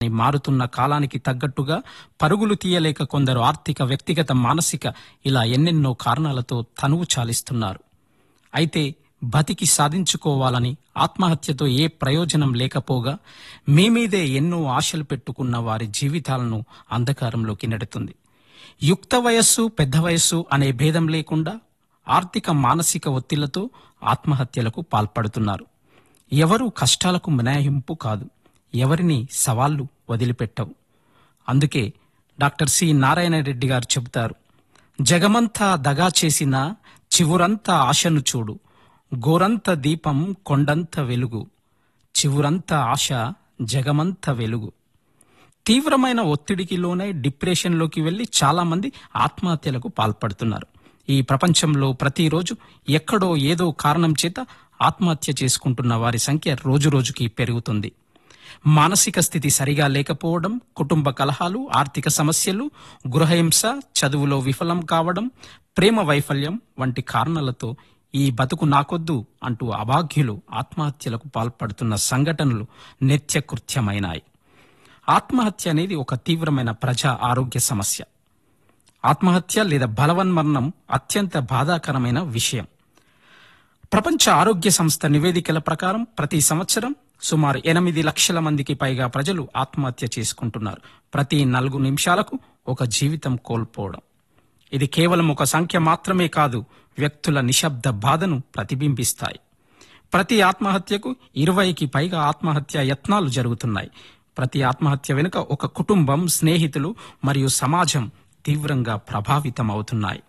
మారుతున్న కాలానికి తగ్గట్టుగా పరుగులు తీయలేక కొందరు ఆర్థిక వ్యక్తిగత మానసిక ఇలా ఎన్నెన్నో కారణాలతో తనువు చాలిస్తున్నారు అయితే బతికి సాధించుకోవాలని ఆత్మహత్యతో ఏ ప్రయోజనం లేకపోగా మీ మీదే ఎన్నో ఆశలు పెట్టుకున్న వారి జీవితాలను అంధకారంలోకి నెడుతుంది యుక్త వయస్సు పెద్ద వయస్సు అనే భేదం లేకుండా ఆర్థిక మానసిక ఒత్తిళ్లతో ఆత్మహత్యలకు పాల్పడుతున్నారు ఎవరు కష్టాలకు మినహాయింపు కాదు ఎవరిని సవాళ్లు వదిలిపెట్టవు అందుకే డాక్టర్ సి నారాయణ రెడ్డి గారు చెబుతారు జగమంతా దగా చేసిన చివురంతా ఆశను చూడు గోరంత దీపం కొండంత వెలుగు చివురంత ఆశ జగమంత వెలుగు తీవ్రమైన ఒత్తిడికి లోనై డిప్రెషన్లోకి వెళ్లి చాలా మంది ఆత్మహత్యలకు పాల్పడుతున్నారు ఈ ప్రపంచంలో ప్రతిరోజు ఎక్కడో ఏదో కారణం చేత ఆత్మహత్య చేసుకుంటున్న వారి సంఖ్య రోజురోజుకి పెరుగుతుంది మానసిక స్థితి సరిగా లేకపోవడం కుటుంబ కలహాలు ఆర్థిక సమస్యలు గృహహింస చదువులో విఫలం కావడం ప్రేమ వైఫల్యం వంటి కారణాలతో ఈ బతుకు నాకొద్దు అంటూ అభాగ్యులు ఆత్మహత్యలకు పాల్పడుతున్న సంఘటనలు నిత్యకృత్యమైనాయి ఆత్మహత్య అనేది ఒక తీవ్రమైన ప్రజా ఆరోగ్య సమస్య ఆత్మహత్య లేదా బలవన్మరణం అత్యంత బాధాకరమైన విషయం ప్రపంచ ఆరోగ్య సంస్థ నివేదికల ప్రకారం ప్రతి సంవత్సరం సుమారు ఎనిమిది లక్షల మందికి పైగా ప్రజలు ఆత్మహత్య చేసుకుంటున్నారు ప్రతి నాలుగు నిమిషాలకు ఒక జీవితం కోల్పోవడం ఇది కేవలం ఒక సంఖ్య మాత్రమే కాదు వ్యక్తుల నిశ్శబ్ద బాధను ప్రతిబింబిస్తాయి ప్రతి ఆత్మహత్యకు ఇరవైకి పైగా ఆత్మహత్య యత్నాలు జరుగుతున్నాయి ప్రతి ఆత్మహత్య వెనుక ఒక కుటుంబం స్నేహితులు మరియు సమాజం తీవ్రంగా ప్రభావితం అవుతున్నాయి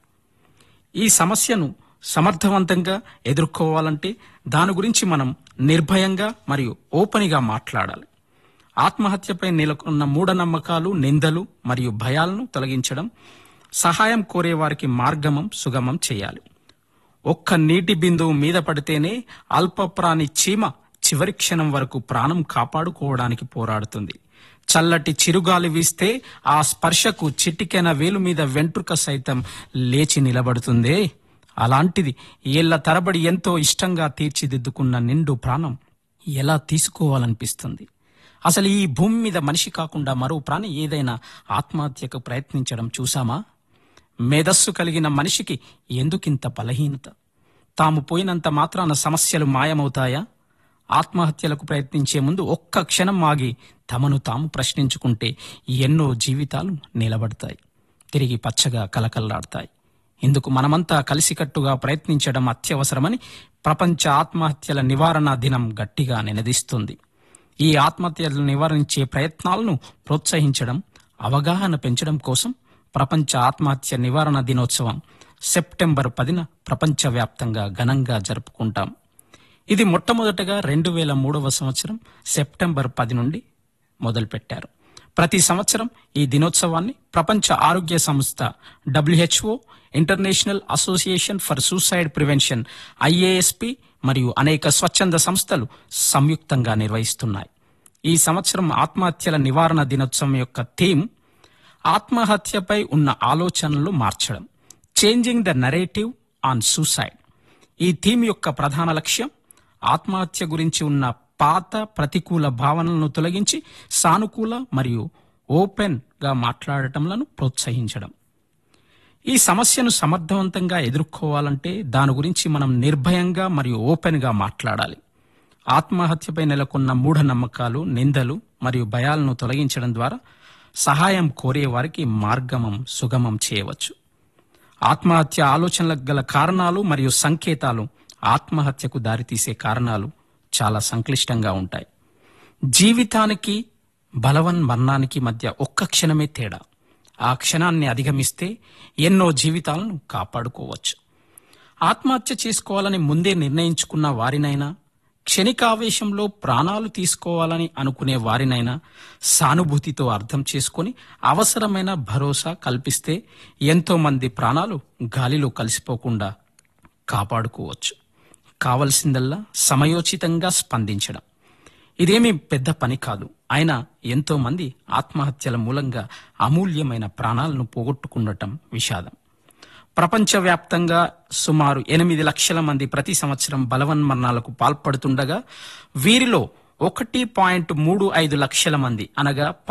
ఈ సమస్యను సమర్థవంతంగా ఎదుర్కోవాలంటే దాని గురించి మనం నిర్భయంగా మరియు ఓపెన్గా మాట్లాడాలి ఆత్మహత్యపై నెలకొన్న మూఢనమ్మకాలు నిందలు మరియు భయాలను తొలగించడం సహాయం కోరే వారికి మార్గమం సుగమం చేయాలి ఒక్క నీటి బిందువు మీద పడితేనే అల్పప్రాణి చీమ చివరి క్షణం వరకు ప్రాణం కాపాడుకోవడానికి పోరాడుతుంది చల్లటి చిరుగాలి వీస్తే ఆ స్పర్శకు చిటికెన వేలు మీద వెంట్రుక సైతం లేచి నిలబడుతుందే అలాంటిది ఏళ్ల తరబడి ఎంతో ఇష్టంగా తీర్చిదిద్దుకున్న నిండు ప్రాణం ఎలా తీసుకోవాలనిపిస్తుంది అసలు ఈ భూమి మీద మనిషి కాకుండా మరో ప్రాణి ఏదైనా ఆత్మహత్యకు ప్రయత్నించడం చూసామా మేధస్సు కలిగిన మనిషికి ఎందుకింత బలహీనత తాము పోయినంత మాత్రాన సమస్యలు మాయమవుతాయా ఆత్మహత్యలకు ప్రయత్నించే ముందు ఒక్క క్షణం ఆగి తమను తాము ప్రశ్నించుకుంటే ఎన్నో జీవితాలు నిలబడతాయి తిరిగి పచ్చగా కలకల్లాడతాయి ఇందుకు మనమంతా కలిసికట్టుగా ప్రయత్నించడం అత్యవసరమని ప్రపంచ ఆత్మహత్యల నివారణ దినం గట్టిగా నినదిస్తుంది ఈ ఆత్మహత్యలను నివారించే ప్రయత్నాలను ప్రోత్సహించడం అవగాహన పెంచడం కోసం ప్రపంచ ఆత్మహత్య నివారణ దినోత్సవం సెప్టెంబర్ పదిన ప్రపంచవ్యాప్తంగా ఘనంగా జరుపుకుంటాం ఇది మొట్టమొదటగా రెండు వేల మూడవ సంవత్సరం సెప్టెంబర్ పది నుండి మొదలుపెట్టారు ప్రతి సంవత్సరం ఈ దినోత్సవాన్ని ప్రపంచ ఆరోగ్య సంస్థ WHO international association for suicide prevention IASP మరియు అనేక స్వచ్ఛంద సంస్థలు సంయుక్తంగా నిర్వహిస్తున్నాయి ఈ సంవత్సరం ఆత్మహత్యల నివారణ దినోత్సవం యొక్క థీమ్ ఆత్మహత్యపై ఉన్న ఆలోచనలు మార్చడం changing the narrative on suicide ఈ థీమ్ యొక్క ప్రధాన లక్ష్యం ఆత్మహత్య గురించి ఉన్న పాత ప్రతికూల భావనలను తొలగించి సానుకూల మరియు ఓపెన్ గా మాట్లాడటంలను ప్రోత్సహించడం ఈ సమస్యను సమర్థవంతంగా ఎదుర్కోవాలంటే దాని గురించి మనం నిర్భయంగా మరియు ఓపెన్ గా మాట్లాడాలి ఆత్మహత్యపై నెలకొన్న మూఢనమ్మకాలు నిందలు మరియు భయాలను తొలగించడం ద్వారా సహాయం కోరే వారికి మార్గమం సుగమం చేయవచ్చు ఆత్మహత్య ఆలోచనలకు గల కారణాలు మరియు సంకేతాలు ఆత్మహత్యకు దారితీసే కారణాలు చాలా సంక్లిష్టంగా ఉంటాయి జీవితానికి బలవన్ మరణానికి మధ్య ఒక్క క్షణమే తేడా ఆ క్షణాన్ని అధిగమిస్తే ఎన్నో జీవితాలను కాపాడుకోవచ్చు ఆత్మహత్య చేసుకోవాలని ముందే నిర్ణయించుకున్న వారినైనా క్షణికావేశంలో ప్రాణాలు తీసుకోవాలని అనుకునే వారినైనా సానుభూతితో అర్థం చేసుకొని అవసరమైన భరోసా కల్పిస్తే ఎంతో మంది ప్రాణాలు గాలిలో కలిసిపోకుండా కాపాడుకోవచ్చు కావలసిందల్లా సమయోచితంగా స్పందించడం ఇదేమీ పెద్ద పని కాదు అయినా ఎంతో మంది ఆత్మహత్యల మూలంగా అమూల్యమైన ప్రాణాలను పోగొట్టుకుండటం విషాదం ప్రపంచవ్యాప్తంగా సుమారు ఎనిమిది లక్షల మంది ప్రతి సంవత్సరం బలవన్మరణాలకు పాల్పడుతుండగా వీరిలో ఒకటి పాయింట్ మూడు ఐదు లక్షల మంది అనగా